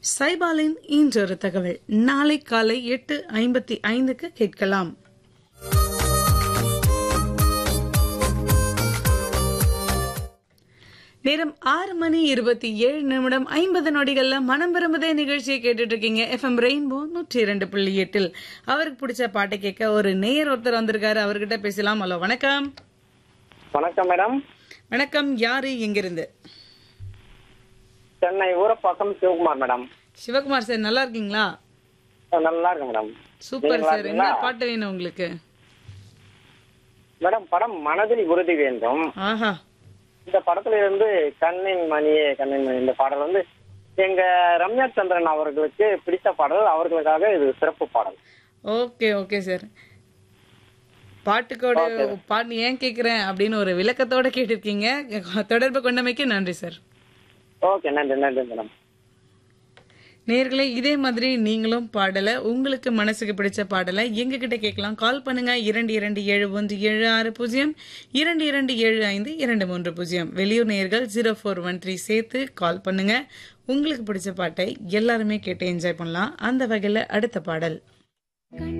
சைபாலின் இன்றொரு தகவல் நாளை காலை எட்டு ஐம்பத்தி ஐந்துக்கு கேட்கலாம் நேரம் ஆறு மணி இருபத்தி ஏழு நிமிடம் ஐம்பது நொடிகள்ல மனம் விரும்புதே நிகழ்ச்சியை கேட்டுட்டு இருக்கீங்க எஃப்எம் ரெயின்போ நூற்றி இரண்டு புள்ளி எட்டில் அவருக்கு பிடிச்ச பாட்டை கேட்க ஒரு நேயர் ஒருத்தர் வந்திருக்காரு அவர்கிட்ட பேசலாம் ஹலோ வணக்கம் வணக்கம் மேடம் வணக்கம் யாரு எங்கிருந்து சென்னை ஊரப்பாக்கம் சிவகுமார் மேடம் சிவகுமார் சார் நல்லா இருக்கீங்களா நல்லா இருக்கு மேடம் சூப்பர் நல்லா சார் என்ன இருக்கீங்களா? பாட்டு வேணும் உங்களுக்கு மேடம் படம் மனதில் உறுதி வேண்டும் ஆஹா இந்த படத்துல இருந்து கண்ணின் மணியே கண்ணின் மணி இந்த பாடல் வந்து எங்க ரம்யா சந்திரன் அவர்களுக்கு பிடித்த பாடல் அவர்களுக்காக இது சிறப்பு பாடல் ஓகே ஓகே சார் பாட்டுக்கோட பாட்டு ஏன் கேக்குறேன் அப்படின்னு ஒரு விளக்கத்தோட கேட்டிருக்கீங்க தொடர்பு கொண்டமைக்கு நன்றி சார் ஓகே நன்றி நன்றி மேடம் நேர்களே இதே மாதிரி நீங்களும் பாடலை உங்களுக்கு மனசுக்கு பிடிச்ச பாடலை எங்க கிட்ட கேட்கலாம் கால் பண்ணுங்க இரண்டு இரண்டு ஏழு ஒன்று ஏழு ஆறு பூஜ்ஜியம் இரண்டு இரண்டு ஏழு ஐந்து இரண்டு மூன்று பூஜ்ஜியம் வெளியூர் நேயர்கள் ஜீரோ ஃபோர் ஒன் த்ரீ சேர்த்து கால் பண்ணுங்க உங்களுக்கு பிடிச்ச பாட்டை எல்லாருமே கேட்டு என்ஜாய் பண்ணலாம் அந்த வகையில் அடுத்த பாடல்